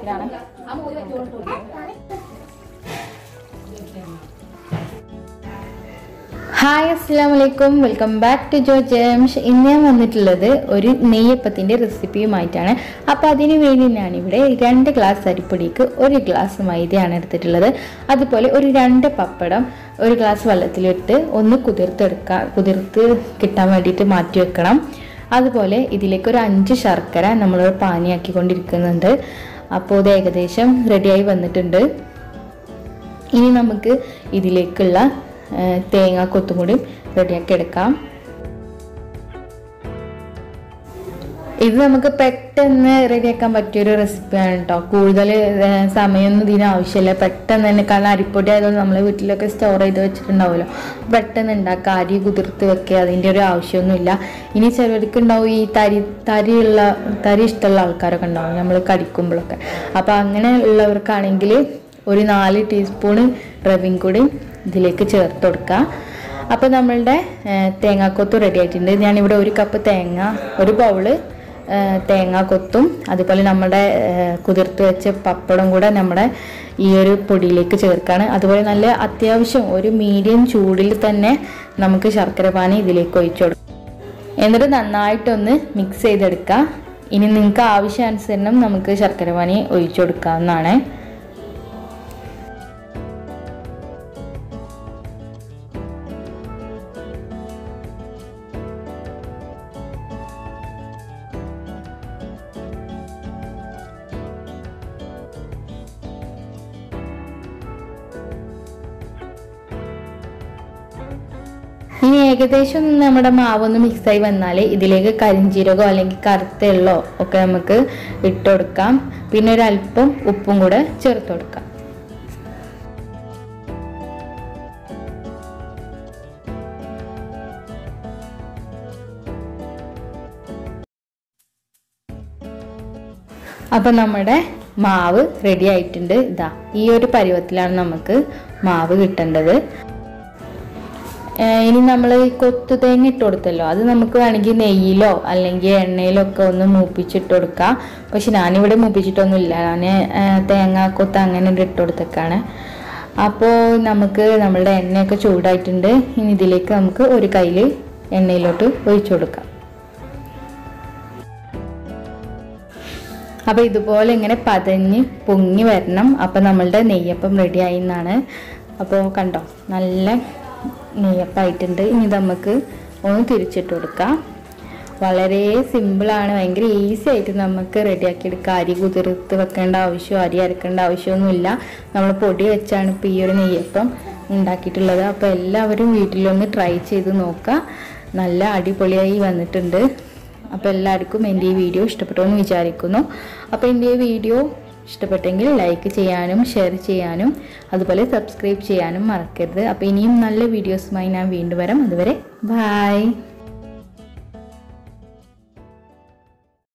തിരക്കിലാണ് ഹായ് അസ്സാം വലൈക്കും വെൽക്കം ബാക്ക് ടു ജോ ജംഷ് ഇന്ന് ഞാൻ വന്നിട്ടുള്ളത് ഒരു നെയ്യപ്പത്തിൻ്റെ റെസിപ്പിയുമായിട്ടാണ് അപ്പോൾ അതിന് വേണ്ടി ഞാനിവിടെ രണ്ട് ഗ്ലാസ് അരിപ്പൊടിക്ക് ഒരു ഗ്ലാസ് മൈദയാണ് എടുത്തിട്ടുള്ളത് അതുപോലെ ഒരു രണ്ട് പപ്പടം ഒരു ഗ്ലാസ് വെള്ളത്തിലിട്ട് ഒന്ന് കുതിർത്തെടുക്കുക കുതിർത്ത് കിട്ടാൻ വേണ്ടിയിട്ട് മാറ്റി വെക്കണം അതുപോലെ ഇതിലേക്ക് ഒരു അഞ്ച് ശർക്കര നമ്മൾ പാനിയാക്കിക്കൊണ്ടിരിക്കുന്നുണ്ട് അപ്പോൾ ഇത് ഏകദേശം റെഡിയായി വന്നിട്ടുണ്ട് ഇനി നമുക്ക് ഇതിലേക്കുള്ള തേങ്ങ കൊത്തും കൂടി റെഡിയാക്കി എടുക്കാം ഇത് നമുക്ക് പെട്ടെന്ന് റെഡിയാക്കാൻ പറ്റിയൊരു റെസിപ്പിയാണ് കേട്ടോ കൂടുതൽ ഏഹ്, സമയമൊന്നും ഇതിന് ആവശ്യമില്ല പെട്ടെന്ന് തന്നെ കാരണം അരിപ്പൊടി ആയതുകൊണ്ട് നമ്മൾ വീട്ടിലൊക്കെ സ്റ്റോർ ചെയ്ത് വെച്ചിട്ടുണ്ടാവുമല്ലോ പെട്ടെന്ന് ഉണ്ടാക്കുക അരി കുതിർത്ത് വെക്കുക അതിൻ്റെ ഒരു ആവശ്യമൊന്നുമില്ല ഇനി ചിലർക്ക് ഉണ്ടാവും ഈ തരി തരിയുള്ള തരി ഇഷ്ടമുള്ള ആൾക്കാരൊക്കെ ഉണ്ടാവും നമ്മൾ കടിക്കുമ്പോഴൊക്കെ അപ്പോൾ അങ്ങനെ ഉള്ളവർക്കാണെങ്കിൽ ഒരു നാല് ടീസ്പൂണ് റവയും കൂടി ഇതിലേക്ക് ചേർത്ത് കൊടുക്കുക അപ്പോൾ നമ്മളുടെ ഏഹ്, തേങ്ങാക്കൊത്ത് റെഡി ആയിട്ടുണ്ട് ഞാനിവിടെ ഒരു കപ്പ് തേങ്ങ ഒരു ബൗള് ഏഹ്, തേങ്ങാക്കൊത്തും അതുപോലെ നമ്മുടെ ഏഹ്, കുതിർത്ത് വെച്ച പപ്പടം കൂടെ നമ്മുടെ ഈ ഒരു പൊടിയിലേക്ക് ചേർക്കാണ് അതുപോലെ നല്ല അത്യാവശ്യം ഒരു മീഡിയം ചൂടിൽ തന്നെ നമുക്ക് ശർക്കര പാനി ഇതിലേക്ക് ഒഴിച്ചു കൊടുക്കാം എന്നിട്ട് നന്നായിട്ടൊന്ന് മിക്സ് ചെയ്തെടുക്കുക ഇനി നിങ്ങൾക്ക് ആവശ്യാനുസരണം നമുക്ക് ശർക്കര പാനി ഒഴിച്ചു കൊടുക്കാവുന്നതാണ് ഇനി ഏകദേശം ഒന്ന് നമ്മുടെ മാവൊന്ന് മിക്സായി വന്നാൽ ഇതിലേക്ക് കരിഞ്ചീരകോ അല്ലെങ്കിൽ കറുത്ത എള്ളോ ഒക്കെ നമുക്ക് ഇട്ട് കൊടുക്കാം പിന്നെ ഒരു അല്പം ഉപ്പും കൂടെ ചേർത്ത് കൊടുക്കാം അപ്പം നമ്മുടെ മാവ് റെഡി ആയിട്ടുണ്ട് ഇതാ ഈ ഒരു പരുവത്തിലാണ് നമുക്ക് മാവ് കിട്ടേണ്ടത് ഏഹ് ഇനി നമ്മൾ ഈ കൊത്തു തേങ്ങ ഇട്ട് കൊടുത്തല്ലോ അത് നമുക്ക് വേണമെങ്കിൽ നെയ്യിലോ അല്ലെങ്കിൽ എണ്ണയിലോ ഒക്കെ ഒന്ന് മൂപ്പിച്ചിട്ട് കൊടുക്കാം പക്ഷെ ഞാനിവിടെ മൂപ്പിച്ചിട്ടൊന്നുമില്ല ഞാൻ തേങ്ങ കൊത്ത് അങ്ങനെ ഇട്ട് കൊടുത്തേക്കാണ് അപ്പോൾ നമുക്ക് നമ്മളുടെ എണ്ണയൊക്കെ ചൂടായിട്ടുണ്ട് ഇനി ഇതിലേക്ക് നമുക്ക് ഒരു കയ്യിൽ എണ്ണയിലോട്ട് ഒഴിച്ചു കൊടുക്കാം അപ്പോൾ ഇതുപോലെ ഇങ്ങനെ പതഞ്ഞ് പൊങ്ങി വരണം അപ്പോൾ നമ്മളുടെ നെയ്യപ്പം റെഡി ആയി എന്നാണ് അപ്പോൾ കണ്ടോ നല്ല നെയ്യപ്പമായിട്ടുണ്ട് ഇനി നമുക്ക് ഒന്ന് തിരിച്ചിട്ട് കൊടുക്കാം വളരെ സിമ്പിളാണ് ഭയങ്കര ഈസി ആയിട്ട് നമുക്ക് റെഡിയാക്കി എടുക്കാം അരി കുതിർത്ത് വെക്കേണ്ട ആവശ്യമോ അരി അരക്കേണ്ട ആവശ്യമൊന്നുമില്ല നമ്മൾ പൊടി വെച്ചാണ് ഇപ്പോൾ ഈ ഒരു നെയ്യപ്പം ഉണ്ടാക്കിയിട്ടുള്ളത് അപ്പോൾ എല്ലാവരും വീട്ടിലൊന്ന് ട്രൈ ചെയ്ത് നോക്കുക നല്ല അടിപൊളിയായി വന്നിട്ടുണ്ട് അപ്പോൾ എല്ലാവർക്കും എൻ്റെ ഈ വീഡിയോ ഇഷ്ടപ്പെട്ടു എന്ന് വിചാരിക്കുന്നു അപ്പോൾ എൻ്റെ ഈ വീഡിയോ ഇഷ്ടപ്പെട്ടെങ്കിൽ ലൈക്ക് ചെയ്യാനും ഷെയർ ചെയ്യാനും അതുപോലെ സബ്സ്ക്രൈബ് ചെയ്യാനും മറക്കരുത് അപ്പോൾ ഇനിയും നല്ല വീഡിയോസുമായി ഞാൻ വീണ്ടും വരാം അതുവരെ ബായ്